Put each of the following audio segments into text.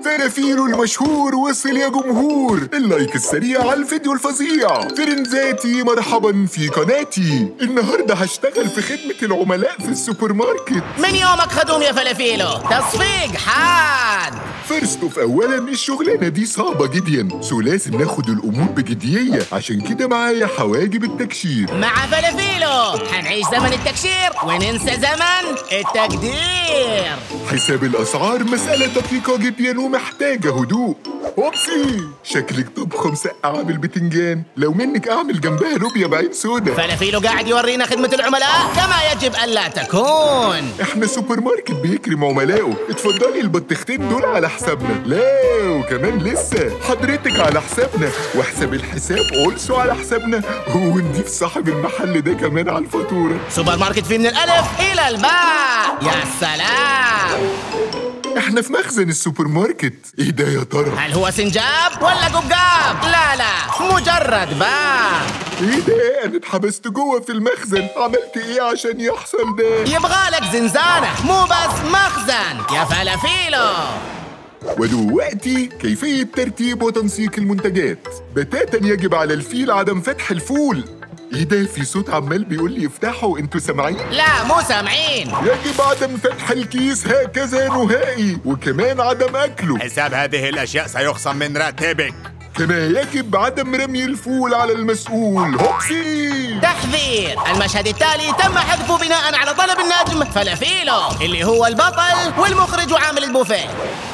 فلافيلو المشهور وصل يا جمهور اللايك السريع على الفيديو الفظيع فرنزاتي مرحبا في قناتي النهارده هشتغل في خدمة العملاء في السوبر ماركت من يومك خدوم يا فلافيلو تصفيق حاد فيرست اوف اولا الشغلانه دي صعبه جدا سو لازم ناخد الامور بجديه عشان كده معايا حواجب التكشير مع فلافيلو حنعيش زمن التكشير وننسى زمن التقدير حساب الاسعار مساله دقيقه جدا ومحتاجه هدوء اوبسي شكلك طبخه مسقعه بالبتنجان لو منك اعمل جنبها لوبيا بعين سودا فلافيلو قاعد يورينا خدمة العملاء كما يجب ألا تكون احنا سوبر ماركت بيكرم عملائه اتفضلي البطيختين دول على حسابنا لا وكمان لسه حضرتك على حسابنا وحساب الحساب اولسو على حسابنا ونضيف صاحب المحل ده كمان على الفاتوره سوبر ماركت فيه من الألف إلى الباء يا سلام احنا في مخزن السوبر ماركت ايه ده يا ترى هل هو سنجاب ولا قبقاب؟ لا لا مجرد باب ايه ده انا اتحبست جوه في المخزن عملت ايه عشان يحصل ده يبغالك زنزانة مو بس مخزن يا فلافيلو ودلوقتي كيفية ترتيب وتنسيق المنتجات بتاتا يجب على الفيل عدم فتح الفول ايه ده في صوت عمال بيقول لي افتحوا انتوا سامعين لا مو سامعين يجب عدم فتح الكيس هكذا نهائي وكمان عدم اكله حساب هذه الأشياء سيخصم من راتبك كما يجب عدم رمي الفول على المسؤول هوبسي تحذير المشهد التالي تم حذفه بناء على طلب النجم فلافيلو اللي هو البطل والمخرج وعامل البوفيه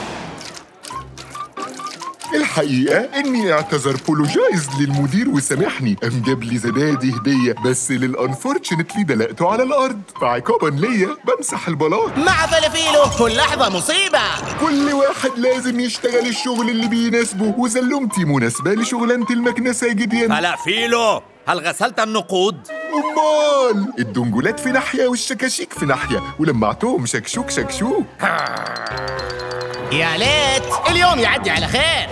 الحقيقة إني اعتذر بولوجايز للمدير وسامحني قام جاب لي زبادي هدية بس للأنفورتشنتلي دلقته على الأرض فعقابا ليا بمسح البلاط مع فلافيلو كل لحظة مصيبة كل واحد لازم يشتغل الشغل اللي بيناسبه وزلمتي مناسبة لشغلانة المكنسة جدا فلافيلو هل غسلت النقود؟ أمال الدنجولات في ناحية والشكاشيك في ناحية ولمعتهم شكشوك شكشوك يا ليت اليوم يعدي على خير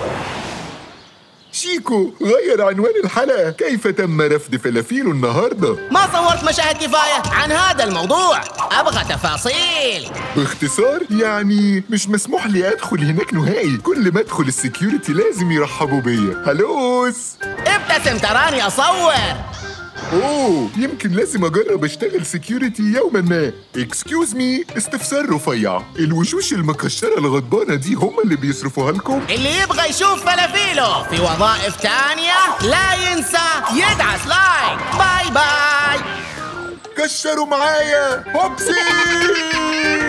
شيكو غير عنوان الحلقة كيف تم رفض فلافيل النهاردة ما صورت مشاهد كفاية عن هذا الموضوع أبغى تفاصيل باختصار يعني مش مسموح لي ادخل هناك نهائي كل ما ادخل السكيورتي لازم يرحبوا بيا هلوس ابتسم تراني أصور اوه يمكن لازم اجرب اشتغل سكيورتي يوما ما اكسكيوز مي استفسار رفيع الوشوش المكشره الغضبانه دي هم اللي بيصرفوها لكم اللي يبغى يشوف فلافيلو في وظائف تانية لا ينسى يدعس لايك باي باي كشروا معايا هوبسي